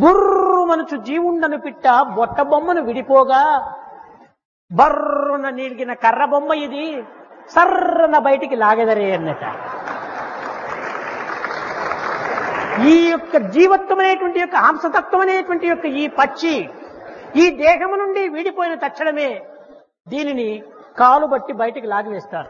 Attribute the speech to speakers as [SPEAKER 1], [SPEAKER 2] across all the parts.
[SPEAKER 1] బుర్రుమనుచు జీవుండను పిట్ట బొట్ట బొమ్మను విడిపోగా బర్రున నీలిగిన కర్ర బొమ్మ ఇది సర్రన బయటికి లాగెదరే అన్నట ఈ యొక్క జీవత్వం అనేటువంటి యొక్క హంసతత్వం అనేటువంటి యొక్క ఈ పక్షి ఈ దేహము నుండి వీడిపోయిన తక్షణమే దీనిని కాలు బట్టి బయటికి లాగివేస్తారు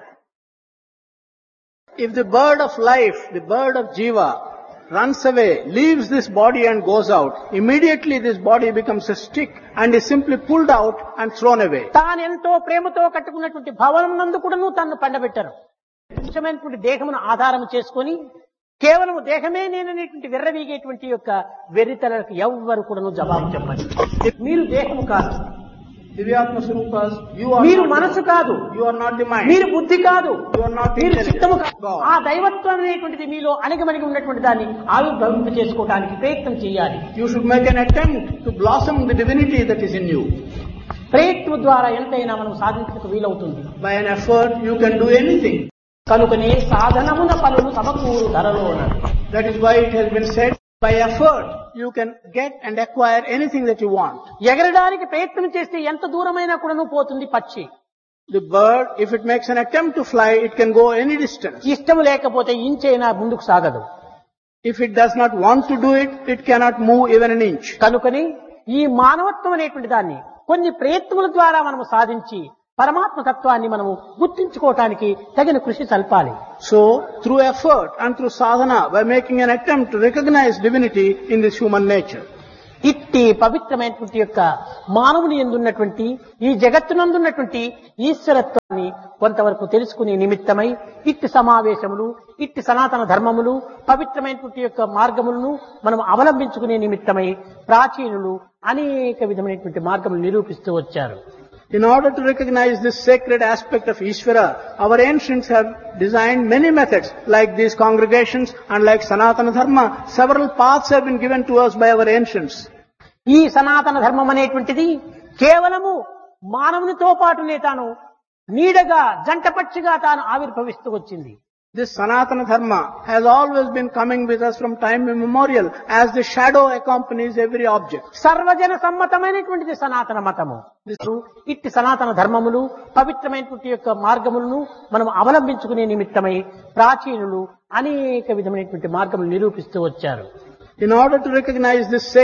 [SPEAKER 2] If the bird of life, the bird of Jiva, runs away, leaves this body and goes out, immediately this body becomes a stick and is simply pulled out and thrown away.
[SPEAKER 1] తాను ఎంతో ప్రేమతో కట్టుకున్నటువంటి భవనం నందు కూడాను తను పండబెట్టారు ముఖ్యమైనటువంటి దేహమును ఆధారం చేసుకొని కేవలం దేహమే నేననేటువంటి విర్రవీగేటువంటి యొక్క వెర్రితలకు ఎవ్వరు కూడాను జవాబు చెప్పండి మీరు దేహము కాదు
[SPEAKER 2] Divyatma Swarupas, you are
[SPEAKER 1] మీరు
[SPEAKER 2] not,
[SPEAKER 1] మనసు కాదు
[SPEAKER 2] you are not the mind.
[SPEAKER 1] మీరు బుద్ధి కాదు
[SPEAKER 2] You are not
[SPEAKER 1] మీరు
[SPEAKER 2] intelligent.
[SPEAKER 1] చిత్తము కాదు
[SPEAKER 2] God.
[SPEAKER 1] ఆ దైవత్వం అనేటువంటిది మీలో అణిగమణిగి ఉన్నటువంటి దాన్ని ఆవిర్భవింప చేసుకోవడానికి ప్రయత్నం చేయాలి
[SPEAKER 2] You should make an attempt to blossom the divinity that is in you.
[SPEAKER 1] ప్రయత్నం ద్వారా ఎంతైనా మనం సాధించడానికి వీలవుతుంది
[SPEAKER 2] By an effort, you can do anything.
[SPEAKER 1] కనుకనే సాధనమున పనులు సమకూరు ధరలోన
[SPEAKER 2] That is why it has been said, by effort, you can get and acquire anything that you want.
[SPEAKER 1] ఎగరడానికి ప్రయత్నం చేస్తే ఎంత దూరమైనా కూడాను పోతుంది పక్షి
[SPEAKER 2] The bird, if it makes an attempt to fly, it can go any distance.
[SPEAKER 1] ఇష్టం లేకపోతే ఇంచైనా ముందుకు సాగదు
[SPEAKER 2] If it does not want to do it, it cannot move even an inch.
[SPEAKER 1] కనుకని ఈ మానవత్వం అనేటువంటి దాన్ని కొన్ని ప్రయత్నముల ద్వారా మనము సాధించి పరమాత్మ తత్వాన్ని మనము గుర్తించుకోవటానికి తగిన కృషి సల్పాలి
[SPEAKER 2] So, through effort and through sadhana, by making an attempt to recognize divinity in this human nature.
[SPEAKER 1] ఇట్టి పవిత్రమైనటువంటి యొక్క మానవుని ఎందున్నటువంటి ఈ జగత్తునందున్నటువంటి ఈశ్వరత్వాన్ని కొంతవరకు తెలుసుకునే నిమిత్తమై ఇట్టి సమావేశములు ఇట్టి సనాతన ధర్మములు పవిత్రమైనటువంటి యొక్క మార్గములను మనం అవలంబించుకునే నిమిత్తమై ప్రాచీనులు అనేక విధమైనటువంటి మార్గములు నిరూపిస్తూ వచ్చారు
[SPEAKER 2] In order to recognize this sacred aspect of Ishvara, our ancients have designed many methods, like these congregations and like Sanatana Dharma. Several paths have been given to us by our ancients.
[SPEAKER 1] ఈ సనాతన ధర్మం అనేటువంటిది కేవలము మానవునితో పాటునే తాను నీడగా జంటపక్షిగా తాను ఆవిర్భవిస్తూ వచ్చింది
[SPEAKER 2] This Sanatana Dharma has always been coming with us from time immemorial as the shadow accompanies every object.
[SPEAKER 1] సర్వజన సమ్మతమైనటువంటిది సనాతన మతము ఇట్టి సనాతన ధర్మములు పవిత్రమైనటువంటి యొక్క మార్గములను మనం అవలంబించుకునే నిమిత్తమై ప్రాచీనులు అనేక విధమైనటువంటి మార్గములు నిరూపిస్తూ వచ్చారు
[SPEAKER 2] In order to recognize this